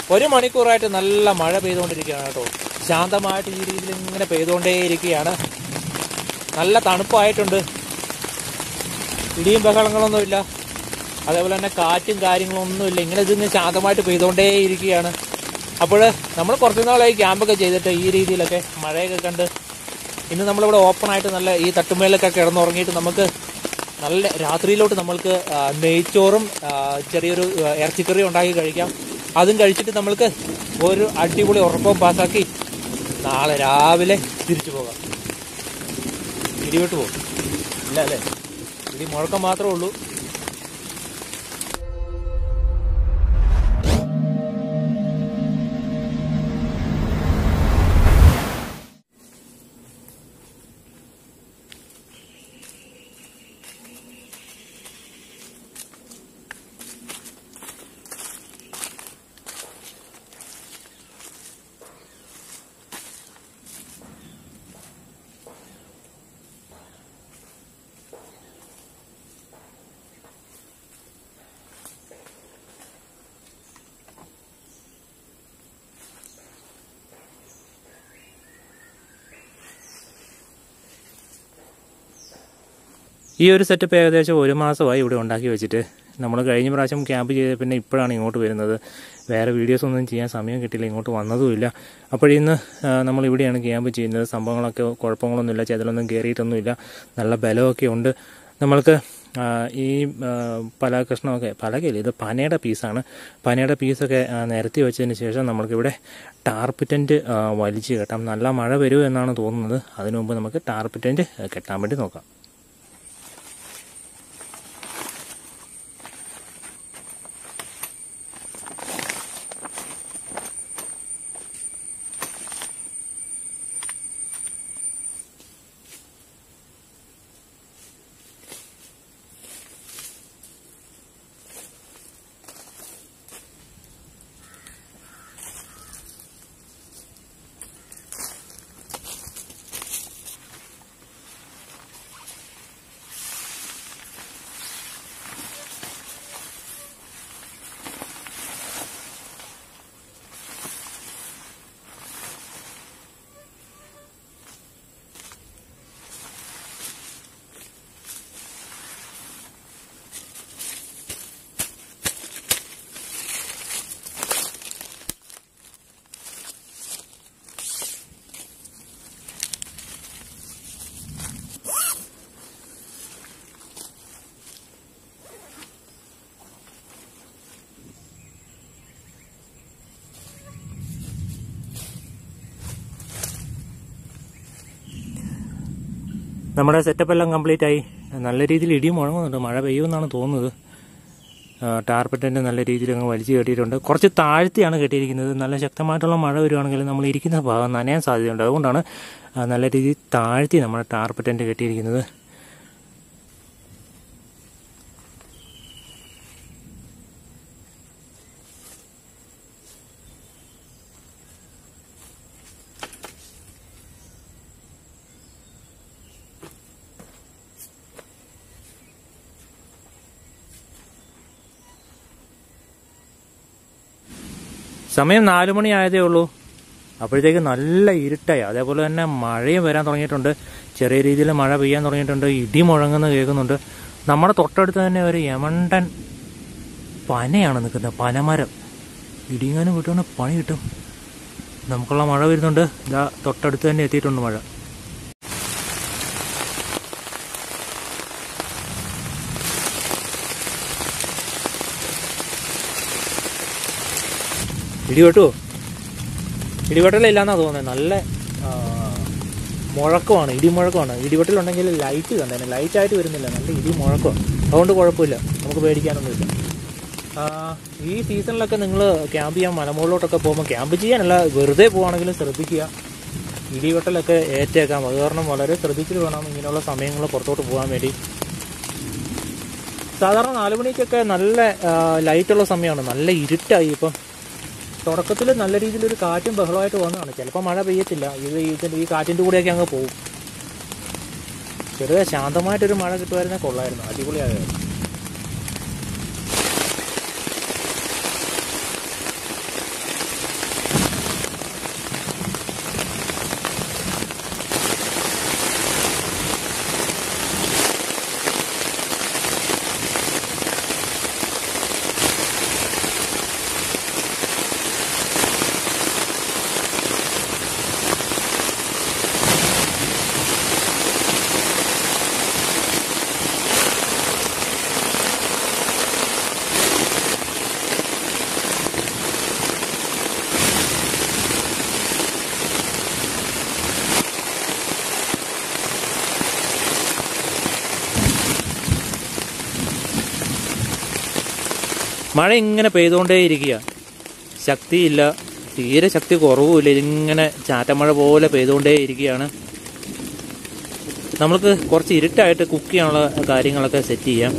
ഒരു മണിക്കൂറായിട്ട് നല്ല മഴ പെയ്തുകൊണ്ടിരിക്കുകയാണ് കേട്ടോ ശാന്തമായിട്ട് ഈ രീതിയിൽ ഇങ്ങനെ പെയ്തുകൊണ്ടേയിരിക്കുകയാണ് നല്ല തണുപ്പായിട്ടുണ്ട് ഇടിയും ബഹളങ്ങളൊന്നുമില്ല അതേപോലെ തന്നെ കാറ്റും കാര്യങ്ങളൊന്നുമില്ല ഇങ്ങനെ ഇതിന് ശാന്തമായിട്ട് പെയ്തുകൊണ്ടേയിരിക്കുകയാണ് അപ്പോൾ നമ്മൾ കുറച്ച് നാളായി ക്യാമ്പൊക്കെ ചെയ്തിട്ട് ഈ രീതിയിലൊക്കെ മഴയൊക്കെ കണ്ട് ഇന്ന് നമ്മളിവിടെ ഓപ്പണായിട്ട് നല്ല ഈ തട്ടുമേലൊക്കെ കിടന്നുറങ്ങിയിട്ട് നമുക്ക് നല്ല രാത്രിയിലോട്ട് നമ്മൾക്ക് ആ, നെയ്ച്ചോറും ആ, ചെറിയൊരു ആ, ഇറച്ചിക്കറിയും ഉണ്ടാക്കി കഴിക്കാം അതും കഴിച്ചിട്ട് നമ്മൾക്ക് ഒരു അടിപൊളി ഉറക്കവും പാസ്സാക്കി നാളെ രാവിലെ തിരിച്ചു പോകാം ഇടിവിട്ട് പോകും ഇല്ല അല്ലേ ഇടി മുഴക്കം മാത്രമേ ഉള്ളൂ ഈ ഒരു സെറ്റപ്പ് ഏകദേശം ഒരു മാസമായി ഇവിടെ ഉണ്ടാക്കി വെച്ചിട്ട് നമ്മൾ കഴിഞ്ഞ പ്രാവശ്യം ക്യാമ്പ് ചെയ്ത പിന്നെ ഇപ്പോഴാണ് ഇങ്ങോട്ട് വരുന്നത് വേറെ വീഡിയോസ് ഒന്നും ചെയ്യാൻ സമയം കിട്ടിയില്ല ഇങ്ങോട്ട് വന്നതുമില്ല അപ്പോഴിന്ന് നമ്മൾ ഇവിടെയാണ് ക്യാമ്പ് ചെയ്യുന്നത് സംഭവങ്ങളൊക്കെ കുഴപ്പങ്ങളൊന്നുമില്ല ചെതലൊന്നും കയറിയിട്ടൊന്നുമില്ല നല്ല ബലമൊക്കെ ഉണ്ട് നമ്മൾക്ക് ആ, ഈ ആ, പലാകഷ്ണമൊക്കെ പലകയില്ല ഇത് പനയുടെ പീസാണ് പനയുടെ പീസൊക്കെ ആ, നിരത്തി വെച്ചതിന് ശേഷം നമ്മൾക്കിവിടെ ടാർപ്പിറ്റൻറ്റ് വലിച്ചു കെട്ടാം നല്ല മഴ വരും എന്നാണ് തോന്നുന്നത് അതിനു മുമ്പ് നമുക്ക് ടാർപ്പിറ്റൻറ്റ് കെട്ടാൻ വേണ്ടി നോക്കാം നമ്മുടെ സെറ്റപ്പ് എല്ലാം കംപ്ലീറ്റ് ആയി നല്ല രീതിയിൽ ഇടിയും മുഴങ്ങുന്നുണ്ട് മഴ പെയ്യുമെന്നാണ് തോന്നുന്നത് ടാർപ്പറ്റൻ്റെ നല്ല രീതിയിൽ അങ്ങ് വലിച്ചു കെട്ടിയിട്ടുണ്ട് കുറച്ച് താഴ്ത്തിയാണ് കെട്ടിയിരിക്കുന്നത് നല്ല ശക്തമായിട്ടുള്ള മഴ വരുവാണെങ്കിൽ നമ്മൾ ഇരിക്കുന്ന ഭാഗം നനയാൻ സാധ്യതയുണ്ട് അതുകൊണ്ടാണ് ആ, നല്ല രീതിയിൽ താഴ്ത്തി നമ്മുടെ ടാർപ്പറ്റൻ്റ് കെട്ടിയിരിക്കുന്നത് സമയം നാലു മണി ആയതേ ഉള്ളൂ അപ്പോഴത്തേക്ക് നല്ല ഇരുട്ടായി അതേപോലെ തന്നെ മഴയും വരാൻ തുടങ്ങിയിട്ടുണ്ട് ചെറിയ രീതിയിൽ മഴ പെയ്യാൻ തുടങ്ങിയിട്ടുണ്ട് ഇടി മുഴങ്ങുന്ന കേൾക്കുന്നുണ്ട് നമ്മുടെ തൊട്ടടുത്ത് തന്നെ ഒരു യമണ്ടൻ പനയാണ് നിൽക്കുന്നത് പനമരം ഇടിങ്ങാനും കിട്ടുവാണെങ്കിൽ പണി കിട്ടും നമുക്കുള്ള മഴ വരുന്നുണ്ട് ഇതാ തൊട്ടടുത്ത് തന്നെ എത്തിയിട്ടുണ്ട് മഴ ഇടിവെട്ടുവോ ഇടിവെട്ടല ഇല്ലാന്നാ തോന്നുന്നത് നല്ല ആ, മുഴക്കമാണ് ഇടിമുഴക്കമാണ് ഇടിവെട്ടലുണ്ടെങ്കിൽ ലൈറ്റ് കണ്ടേനെ ലൈറ്റായിട്ട് വരുന്നില്ല നല്ല ഇടി മുഴക്കമാണ് അതുകൊണ്ട് കുഴപ്പമില്ല നമുക്ക് പേടിക്കാനൊന്നുമില്ല ആ, ഈ സീസണിലൊക്കെ നിങ്ങൾ ക്യാമ്പ് ചെയ്യാൻ മലമുകളിലോട്ടൊക്കെ പോകുമ്പോൾ ക്യാമ്പ് ചെയ്യാനല്ല വെറുതെ പോവാണെങ്കിലും ശ്രദ്ധിക്കുക ഇടിവെട്ടലൊക്കെ ഏറ്റേക്കാം അത് കാരണം വളരെ ശ്രദ്ധിച്ചിട്ട് വേണം ഇങ്ങനെയുള്ള സമയങ്ങൾ പുറത്തോട്ട് പോകാൻ വേണ്ടി സാധാരണ നാല് മണിക്കൊക്കെ നല്ല ആ, ലൈറ്റുള്ള സമയമാണ് നല്ല ഇരുട്ടായി ഇപ്പം തുടക്കത്തിൽ നല്ല രീതിയിലൊരു കാറ്റും ബഹളമായിട്ട് വന്നതാണ് ചിലപ്പോൾ മഴ പെയ്യത്തില്ല ഇത് ഇതിൻ്റെ ഈ കാറ്റിൻ്റെ കൂടെയൊക്കെ അങ്ങ് പോകും ചെറുതെ ശാന്തമായിട്ടൊരു മഴ കിട്ടുമായിരുന്നേ കൊള്ളായിരുന്നു അടിപൊളിയായിരുന്നു മഴ ഇങ്ങനെ പെയ്തുകൊണ്ടേ ഇരിക്കുക ശക്തിയില്ല തീരെ ശക്തി കുറവുമില്ല ഇതിങ്ങനെ ചാറ്റമഴ പോലെ പെയ്തുകൊണ്ടേ ഇരിക്കുകയാണ് നമ്മൾക്ക് കുറച്ച് ഇരുട്ടായിട്ട് കുക്ക് ചെയ്യാനുള്ള കാര്യങ്ങളൊക്കെ സെറ്റ് ചെയ്യാം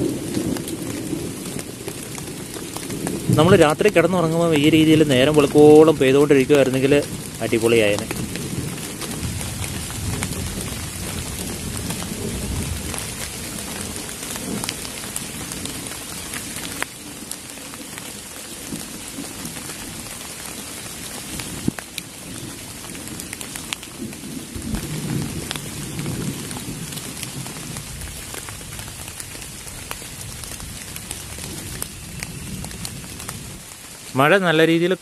നമ്മൾ രാത്രി കിടന്നുറങ്ങുമ്പോൾ ഈ രീതിയിൽ നേരം വെളുക്കോളം പെയ്തുകൊണ്ടിരിക്കുമായിരുന്നെങ്കിൽ അടിപൊളിയായേനെ മഴ നല്ല രീതിയിൽ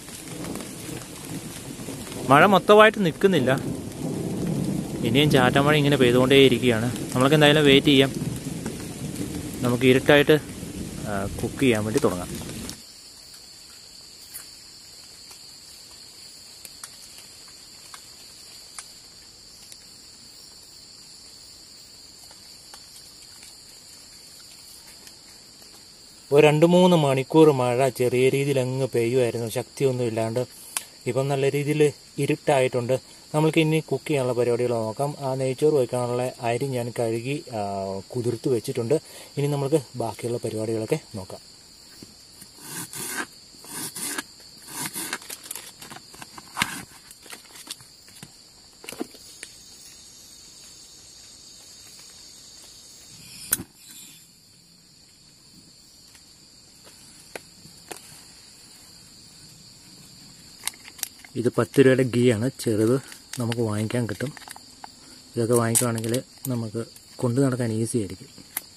മഴ മൊത്തമായിട്ട് നിൽക്കുന്നില്ല ഇനിയും ചാറ്റമഴ ഇങ്ങനെ പെയ്തുകൊണ്ടേയിരിക്കുകയാണ് നമ്മൾക്ക് എന്തായാലും വെയിറ്റ് ചെയ്യാം നമുക്ക് ഇരുട്ടായിട്ട് കുക്ക് ചെയ്യാൻ വേണ്ടി തുടങ്ങാം ഒരു രണ്ട് മൂന്ന് മണിക്കൂർ മഴ ചെറിയ രീതിയിൽ അങ്ങ് പെയ്യുമായിരുന്നു ശക്തിയൊന്നും ഇല്ലാണ്ട് ഇപ്പം നല്ല രീതിയിൽ ഇരുട്ടായിട്ടുണ്ട് നമ്മൾക്ക് ഇനി കുക്ക് ചെയ്യാനുള്ള പരിപാടികൾ നോക്കാം ആ നെയ്ച്ചോറ് വയ്ക്കാനുള്ള അരി ഞാൻ കഴുകി ആ, കുതിർത്ത് വെച്ചിട്ടുണ്ട് ഇനി നമുക്ക് ബാക്കിയുള്ള പരിപാടികളൊക്കെ നോക്കാം ഇത് പത്ത് രൂപയുടെ ഗീ ആണ് ചെറുത് നമുക്ക് വാങ്ങിക്കാൻ കിട്ടും ഇതൊക്കെ വാങ്ങിക്കുവാണെങ്കിൽ നമുക്ക് കൊണ്ടു നടക്കാൻ ഈസി ആയിരിക്കും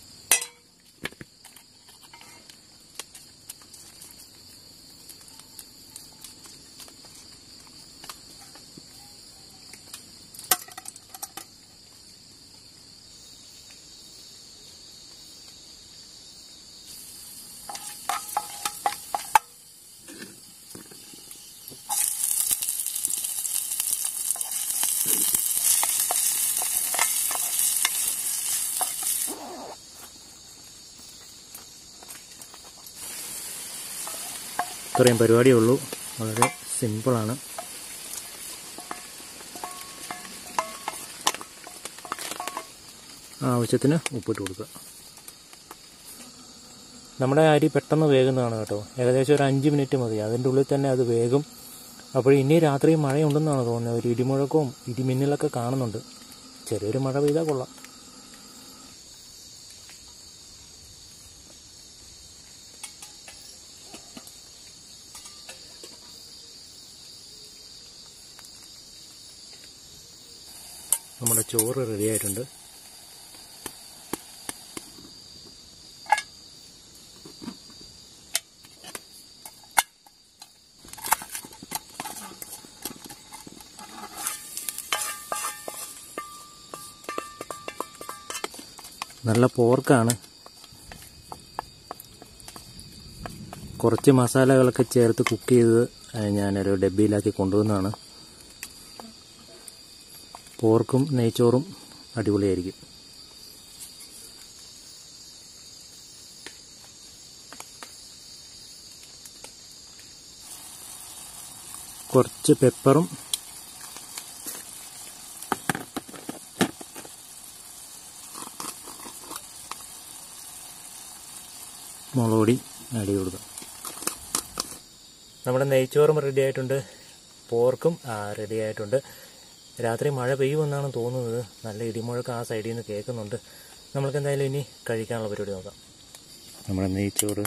ഇത്രയും പരിപാടിയേ ഉള്ളൂ വളരെ സിമ്പിളാണ് ആവശ്യത്തിന് ഉപ്പിട്ട് കൊടുക്കുക നമ്മുടെ അരി പെട്ടെന്ന് വേകുന്നതാണ് കേട്ടോ ഏകദേശം ഒരു അഞ്ച് മിനിറ്റ് മതി അതിൻ്റെ ഉള്ളിൽ തന്നെ അത് വേകും അപ്പോൾ ഇനി രാത്രി മഴയുണ്ടെന്നാണ് തോന്നുന്നത് ഒരു ഇടിമുഴക്കവും ഇടിമിന്നലൊക്കെ കാണുന്നുണ്ട് ചെറിയൊരു മഴ പെയ്താൽ കൊള്ളാം നമ്മുടെ ചോറ് റെഡി ആയിട്ടുണ്ട് നല്ല പോർക്കാണ് കുറച്ച് മസാലകളൊക്കെ ചേർത്ത് കുക്ക് ചെയ്ത് ഏഹ്, ഞാനൊരു ഡബ്ബിയിലാക്കി കൊണ്ടുവന്നതാണ് പോർക്കും നെയ്ച്ചോറും അടിപൊളിയായിരിക്കും കുറച്ച് പെപ്പറും മുളക് പൊടി ആഡ് ചെയ്ത് കൊടുക്കാം നമ്മുടെ നെയ്ച്ചോറും റെഡി ആയിട്ടുണ്ട് പോർക്കും റെഡി ആയിട്ടുണ്ട് രാത്രി മഴ പെയ്യുമെന്നാണ് തോന്നുന്നത് നല്ല ഇടിമുഴക്കം ആ സൈഡിൽ നിന്ന് കേൾക്കുന്നുണ്ട് നമ്മൾക്ക് എന്തായാലും ഇനി കഴിക്കാനുള്ള പരിപാടി നോക്കാം നമ്മുടെ നെയ്ച്ചോറ്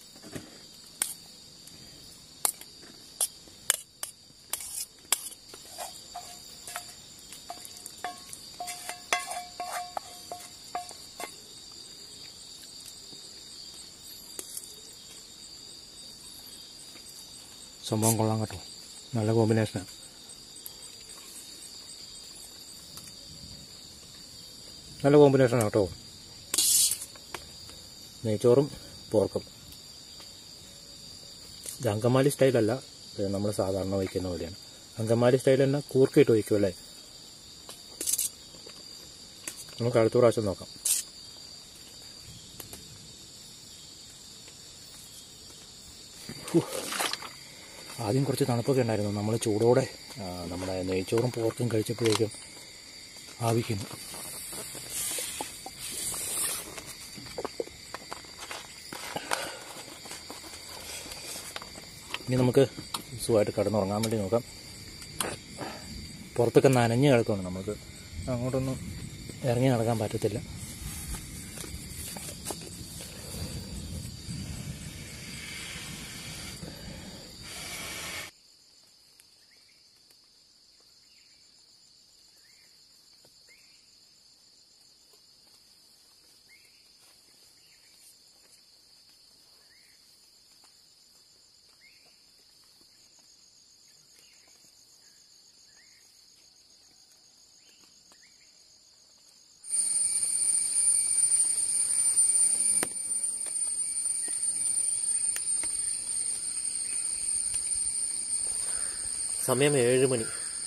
സംഭവം കൊള്ളാം കേട്ടോ നല്ല കോമ്പിനേഷനാണ് നല്ല കോമ്പിനേഷനാണ് കേട്ടോ നെയ്ച്ചോറും പോർക്കും ഇത് അങ്കമാലി സ്റ്റൈലല്ല ഇത് നമ്മൾ സാധാരണ വയ്ക്കുന്ന പോലെയാണ് അങ്കമാലി സ്റ്റൈൽ തന്നെ കൂർക്കിയിട്ട് വയ്ക്കും അല്ലേ നമുക്ക് അടുത്ത പ്രാവശ്യം നോക്കാം ഹൂ. ആദ്യം കുറച്ച് തണുപ്പൊക്കെ ഉണ്ടായിരുന്നു നമ്മൾ ചൂടോടെ ആ, നമ്മുടെ നെയ്ച്ചോറും പോർക്കും കഴിച്ചപ്പോഴേക്കും ആവിക്കുന്നു ഇനി നമുക്ക് സുഖമായിട്ട് കിടന്നുറങ്ങാൻ വേണ്ടി നോക്കാം പുറത്തൊക്കെ നനഞ്ഞ് കിടക്കുകയാണ് നമുക്ക് അങ്ങോട്ടൊന്നും ഇറങ്ങി നടക്കാൻ പറ്റത്തില്ല സമയം ഏഴ് മണി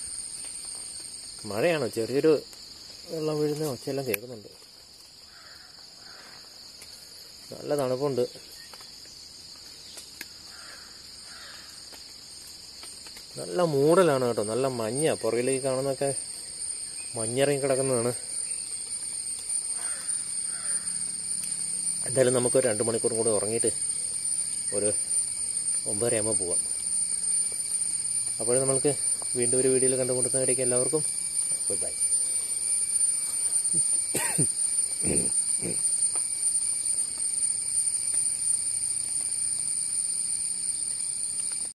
മഴയാണോ ചെറിയൊരു വെള്ളം വീഴുന്ന ഒച്ചയെല്ലാം കേൾക്കുന്നുണ്ട് നല്ല തണുപ്പുണ്ട് നല്ല മൂടലാണ് കേട്ടോ നല്ല മഞ്ഞ പുറകിലേക്ക് കാണുന്നൊക്കെ മഞ്ഞിറങ്ങി കിടക്കുന്നതാണ് എന്തായാലും നമുക്ക് ഒരു രണ്ട് മണിക്കൂറും കൂടി ഉറങ്ങിയിട്ട് ഒരു ഒമ്പതരയാകുമ്പോൾ പോവാം അപ്പോൾ നമ്മൾക്ക് വീണ്ടും ഒരു വീഡിയോയിൽ കണ്ടുമുട്ടുന്നവരേക്ക് എല്ലാവർക്കും ഗുഡ് ബൈ